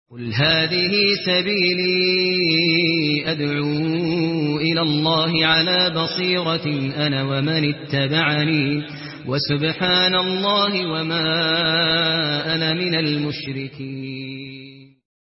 قل هذه سبيلي أدعو إلى الله على بصيرة أنا ومن اتبعني وسبحان الله وما أنا من المشركين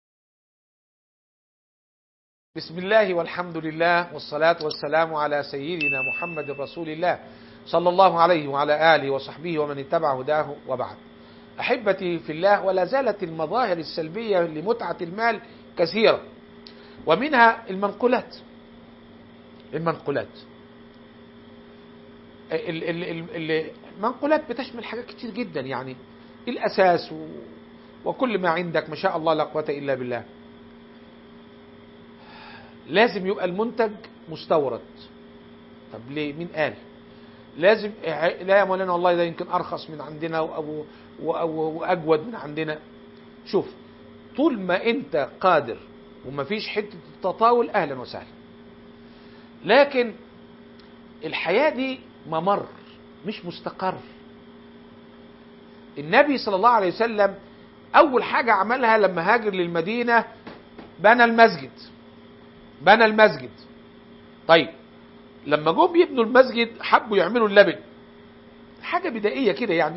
بسم الله والحمد لله والصلاة والسلام على سيدنا محمد رسول الله صلى الله عليه وعلى آله وصحبه ومن اتبع هداه وبعد أحبتي في الله ولا زالت المظاهر السلبية لمتعة المال كثيرة ومنها المنقولات المنقولات ال- ال- ال- المنقولات بتشمل حاجات كتير جدا يعني الأساس و- وكل ما عندك ما شاء الله لا قوة إلا بالله لازم يبقى المنتج مستورد طب ليه مين قال لازم لا يا مولانا والله ده يمكن ارخص من عندنا او واجود من عندنا شوف طول ما انت قادر ومفيش حته التطاول اهلا وسهلا لكن الحياه دي ممر مش مستقر النبي صلى الله عليه وسلم اول حاجه عملها لما هاجر للمدينه بنى المسجد بنى المسجد طيب لما جم يبنوا المسجد حبوا يعملوا اللبن حاجه بدائيه كده يعني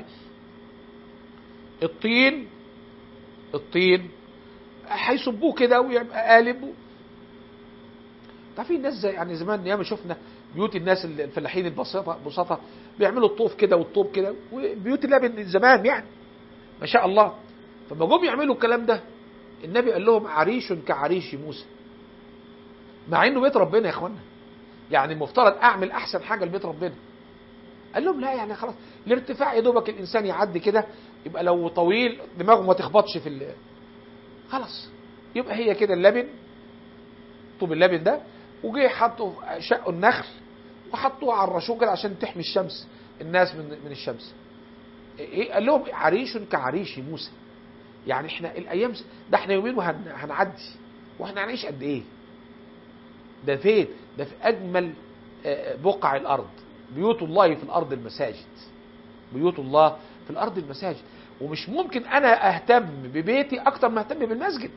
الطين الطين هيصبوه كده ويبقى قالب تعرفين الناس زي يعني زمان ياما شفنا بيوت الناس الفلاحين البسيطه بساطه بيعملوا الطوف كده والطوب كده وبيوت اللبن زمان يعني ما شاء الله فلما جم يعملوا الكلام ده النبي قال لهم عريش كعريش موسى مع انه بيت ربنا يا اخوانا يعني المفترض اعمل احسن حاجه لبيت ربنا قال لهم لا يعني خلاص الارتفاع يا دوبك الانسان يعدي كده يبقى لو طويل دماغه ما تخبطش في ال... خلاص يبقى هي كده اللبن طوب اللبن ده وجه حطوا شقوا النخل وحطوه على الرشوق كده عشان تحمي الشمس الناس من من الشمس ايه قال لهم عريش كعريش موسى يعني احنا الايام ده احنا يومين وهنعدي واحنا هنعيش قد ايه ده فين ده في اجمل بقع الارض بيوت الله في الارض المساجد بيوت الله في الارض المساجد ومش ممكن انا اهتم ببيتي اكتر ما اهتم بالمسجد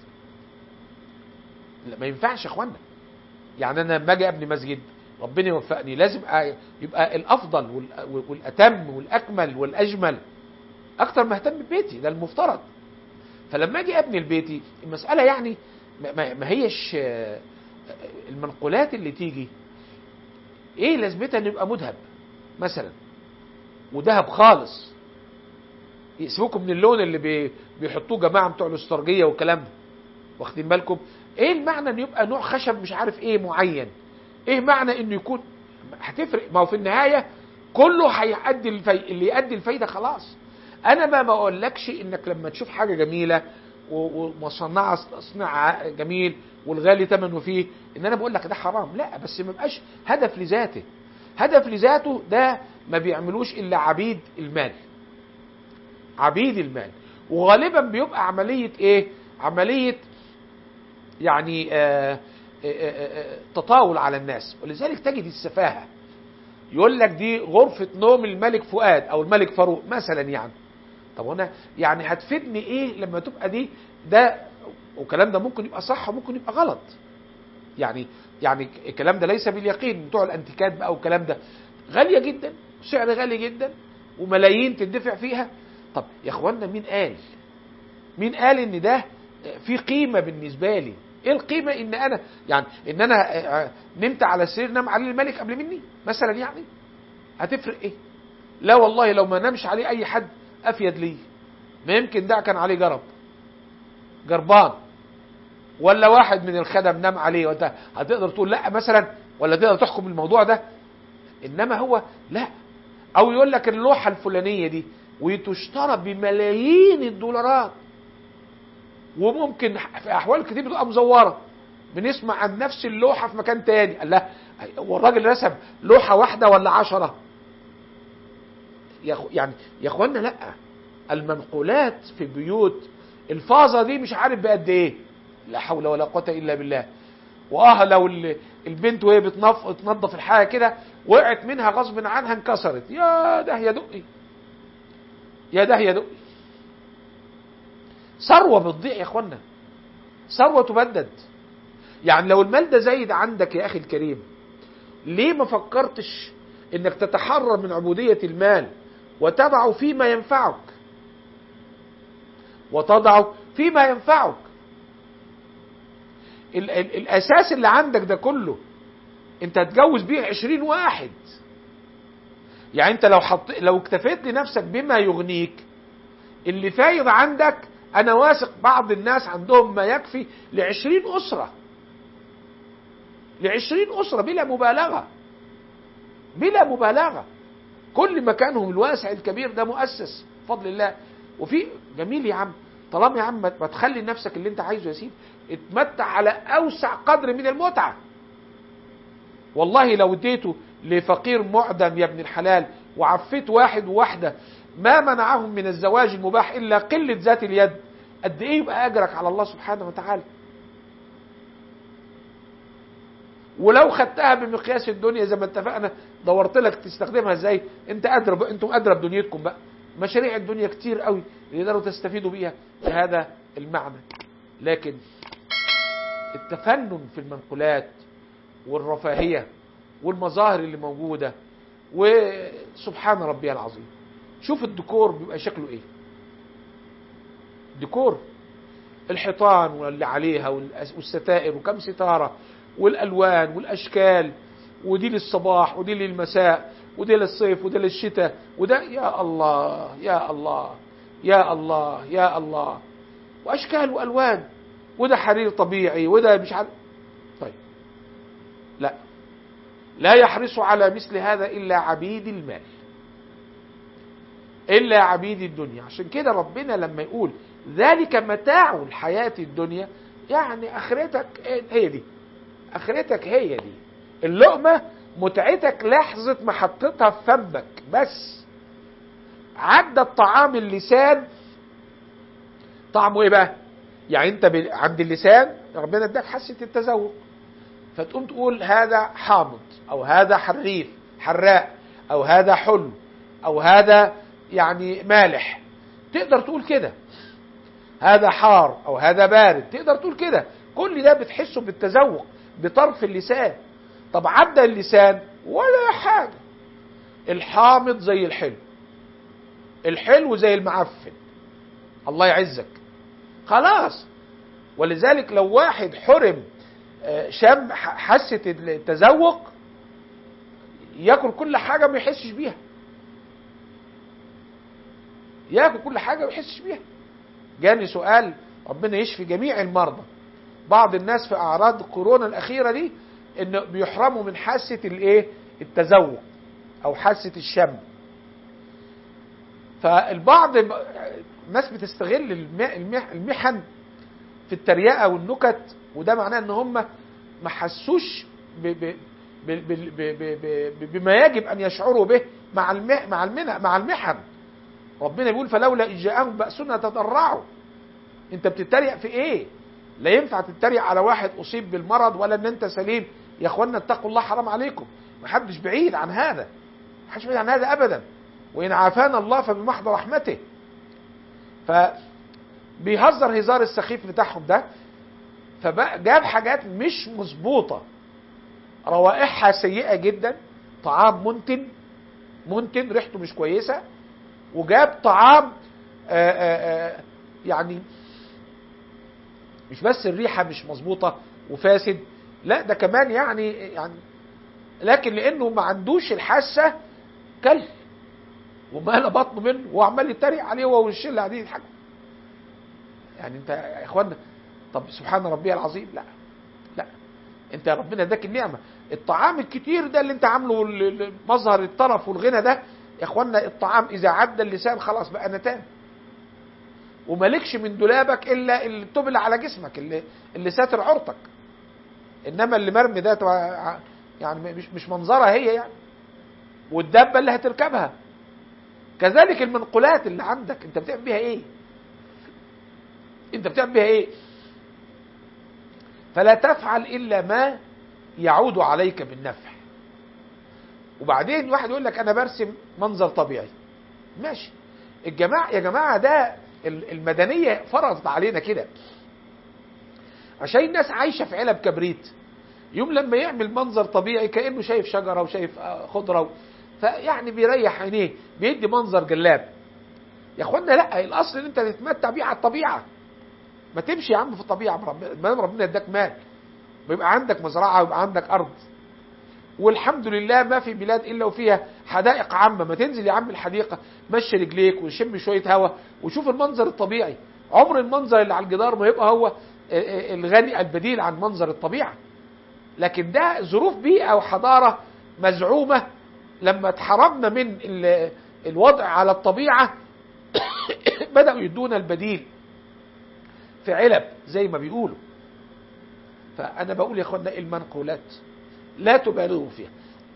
لا ما ينفعش يا اخوانا يعني انا لما اجي ابني مسجد ربنا يوفقني لازم يبقى الافضل والاتم والاكمل والاجمل اكتر ما اهتم ببيتي ده المفترض فلما اجي ابني لبيتي المساله يعني ما هيش المنقولات اللي تيجي ايه لازمتها ان يبقى مذهب مثلا وذهب خالص يسيبوكم من اللون اللي بي بيحطوه جماعه بتوع الاسترجيه والكلام ده واخدين بالكم ايه المعنى ان يبقى نوع خشب مش عارف ايه معين ايه معنى انه يكون هتفرق ما هو في النهايه كله هيؤدي الفي... اللي يؤدي الفايده خلاص انا ما ما اقولكش انك لما تشوف حاجه جميله ومصنعه تصنيع جميل والغالي ثمنه فيه ان انا بقول لك ده حرام لا بس ما بقاش هدف لذاته هدف لذاته ده ما بيعملوش الا عبيد المال عبيد المال وغالبا بيبقى عمليه ايه عمليه يعني آآ آآ آآ تطاول على الناس ولذلك تجد السفاهه يقول لك دي غرفه نوم الملك فؤاد او الملك فاروق مثلا يعني طب انا يعني هتفيدني ايه لما تبقى دي ده والكلام ده ممكن يبقى صح وممكن يبقى غلط يعني يعني الكلام ده ليس باليقين بتوع الانتيكات بقى والكلام ده غاليه جدا سعر غالي جدا وملايين تدفع فيها طب يا اخوانا مين قال مين قال ان ده في قيمه بالنسبه لي ايه القيمه ان انا يعني ان انا نمت على السرير نام عليه الملك قبل مني مثلا يعني هتفرق ايه لا والله لو ما نامش عليه اي حد افيد لي ما يمكن ده كان عليه جرب جربان ولا واحد من الخدم نام عليه وانت هتقدر تقول لا مثلا ولا تقدر تحكم الموضوع ده انما هو لا او يقول لك اللوحه الفلانيه دي وتشترى بملايين الدولارات وممكن في احوال كتير بتبقى مزوره بنسمع عن نفس اللوحه في مكان تاني قال لا هو الراجل رسم لوحه واحده ولا عشرة يعني يا اخوانا لا المنقولات في بيوت الفازه دي مش عارف بقد ايه لا حول ولا قوه الا بالله واه لو البنت وهي بتنظف الحاجه كده وقعت منها غصب عنها انكسرت يا ده يا دقي يا ده يا دقي ثروه بتضيع يا اخوانا ثروة تبدد يعني لو المال ده زايد عندك يا أخي الكريم ليه ما فكرتش انك تتحرر من عبودية المال وتضعه فيما ينفعك وتضعه فيما ينفعك ال ال الأساس اللي عندك ده كله انت هتجوز بيه عشرين واحد يعني انت لو حط لو اكتفيت لنفسك بما يغنيك اللي فايض عندك انا واثق بعض الناس عندهم ما يكفي لعشرين اسرة لعشرين اسرة بلا مبالغة بلا مبالغة كل مكانهم الواسع الكبير ده مؤسس بفضل الله وفي جميل يا عم طالما يا عم ما تخلي نفسك اللي انت عايزه يا سيدي اتمتع على اوسع قدر من المتعه والله لو اديته لفقير معدم يا ابن الحلال وعفيت واحد وواحدة ما منعهم من الزواج المباح إلا قلة ذات اليد قد إيه يبقى أجرك على الله سبحانه وتعالى ولو خدتها بمقياس الدنيا زي ما اتفقنا دورت لك تستخدمها ازاي انت ادرى انتم ادرى بدنيتكم بقى مشاريع الدنيا كتير قوي يقدروا تستفيدوا بيها بهذا المعنى لكن التفنن في المنقولات والرفاهية والمظاهر اللي موجودة وسبحان ربي العظيم شوف الديكور بيبقى شكله ايه ديكور الحيطان واللي عليها والستائر وكم ستارة والألوان والأشكال ودي للصباح ودي للمساء ودي للصيف ودي للشتاء وده يا الله يا الله يا الله يا الله وأشكال وألوان وده حرير طبيعي وده مش عارف طيب لا لا يحرص على مثل هذا إلا عبيد المال إلا عبيد الدنيا عشان كده ربنا لما يقول ذلك متاع الحياة الدنيا يعني آخرتك هي دي آخرتك هي دي اللقمة متعتك لحظة ما حطيتها في فمك بس عدى الطعام اللسان طعمه ايه بقى يعني انت عند اللسان ربنا اداك حاسة التذوق فتقوم تقول هذا حامض او هذا حريف حراق او هذا حلو او هذا يعني مالح تقدر تقول كده هذا حار او هذا بارد تقدر تقول كده كل ده بتحسه بالتذوق بطرف اللسان طب عدى اللسان ولا حاجة الحامض زي الحلو الحلو زي المعفن الله يعزك خلاص ولذلك لو واحد حرم شم حاسة التذوق ياكل كل حاجة ما يحسش بيها ياكل كل حاجة ما يحسش بيها جاني سؤال ربنا يشفي جميع المرضى بعض الناس في اعراض كورونا الاخيرة دي ان بيحرموا من حاسة الايه التذوق او حاسة الشم فالبعض الناس بتستغل المحن في التريقة والنكت وده معناه ان هم ما حسوش بما يجب ان يشعروا به مع مع المنع مع المحن ربنا بيقول فلولا ان جاءهم باسنا تضرعوا انت بتتريق في ايه لا ينفع تتريق على واحد اصيب بالمرض ولا ان انت سليم يا اخوانا اتقوا الله حرام عليكم محدش بعيد عن هذا محدش بعيد عن هذا ابدا وان عافانا الله فبمحض رحمته فبيهزر هزار السخيف بتاعهم ده فجاب حاجات مش مظبوطه روائحها سيئه جدا طعام منتن منتن ريحته مش كويسه وجاب طعام آآ آآ يعني مش بس الريحه مش مظبوطه وفاسد لا ده كمان يعني يعني لكن لانه ما عندوش الحاسه كل ومال بطنه منه وعمال يتريق عليه هو والشله قاعدين يضحكوا يعني انت يا اخوانا طب سبحان ربي العظيم لا لا انت ربنا اداك النعمه الطعام الكتير ده اللي انت عامله مظهر الطرف والغنى ده يا اخوانا الطعام اذا عدى اللسان خلاص بقى نتان ومالكش من دولابك الا التوب اللي على جسمك اللي اللي ساتر عورتك انما اللي مرمي ده يعني مش مش منظرها هي يعني والدابه اللي هتركبها كذلك المنقولات اللي عندك انت بتعمل بيها ايه انت بتعمل بيها ايه فلا تفعل الا ما يعود عليك بالنفع وبعدين واحد يقول لك انا برسم منظر طبيعي ماشي الجماعة يا جماعة ده المدنية فرضت علينا كده عشان الناس عايشه في علب كبريت يوم لما يعمل منظر طبيعي كانه شايف شجره وشايف آه، خضره و- فيعني بيريح عينيه بيدي منظر جلاب يا اخوانا لا الاصل ان انت تتمتع بيه على الطبيعه ما تمشي يا عم في الطبيعه ربنا ما دام ربنا اداك مال ويبقى عندك مزرعه ويبقى عندك ارض والحمد لله ما في بلاد الا وفيها حدائق عامه ما تنزل يا عم الحديقه مشي رجليك وشم شويه هوا وشوف المنظر الطبيعي عمر المنظر اللي على الجدار ما يبقى هو الغني البديل عن منظر الطبيعه لكن ده ظروف بيئه وحضاره مزعومه لما اتحرمنا من ال- الوضع على الطبيعه بداوا يدونا البديل في علب زي ما بيقولوا فانا بقول يا اخوانا المنقولات لا تبالغوا فيها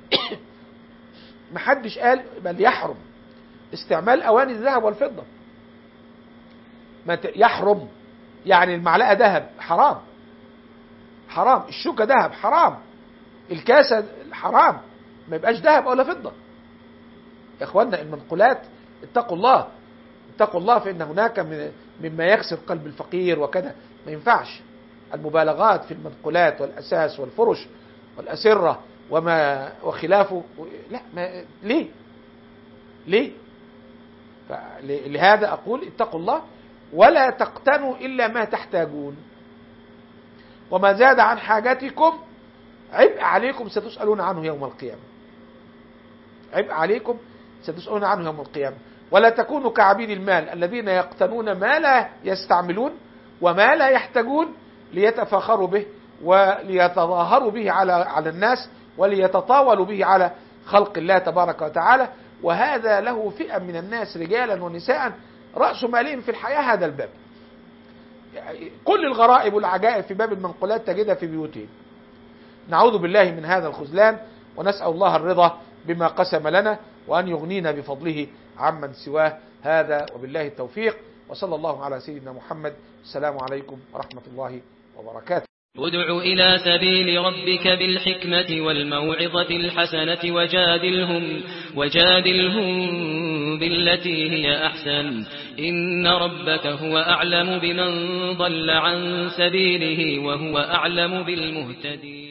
محدش قال بل يحرم استعمال اواني الذهب والفضه ما ت- يحرم يعني المعلقه ذهب حرام حرام الشوكه ذهب حرام الكاسه حرام ما يبقاش ذهب ولا فضه يا اخوانا المنقولات اتقوا الله اتقوا الله فان هناك من مما يكسر قلب الفقير وكذا ما ينفعش المبالغات في المنقولات والاساس والفرش والاسره وما وخلافه لا ما ليه؟ ليه؟ فل- لهذا اقول اتقوا الله ولا تقتنوا الا ما تحتاجون وما زاد عن حاجتكم عبء عليكم ستسالون عنه يوم القيامه عبء عليكم ستسالون عنه يوم القيامه ولا تكونوا كعبيد المال الذين يقتنون ما لا يستعملون وما لا يحتاجون ليتفاخروا به وليتظاهروا به على على الناس وليتطاولوا به على خلق الله تبارك وتعالى وهذا له فئة من الناس رجالا ونساء رأس مالهم في الحياة هذا الباب يعني كل الغرائب والعجائب في باب المنقولات تجدها في بيوتهم نعوذ بالله من هذا الخذلان ونسأل الله الرضا بما قسم لنا وأن يغنينا بفضله عمن سواه هذا وبالله التوفيق وصلى الله على سيدنا محمد السلام عليكم ورحمة الله وبركاته ادع إلى سبيل ربك بالحكمة والموعظة الحسنة وجادلهم وجادلهم بالتي هي أحسن إن ربك هو أعلم بمن ضل عن سبيله وهو أعلم بالمهتدين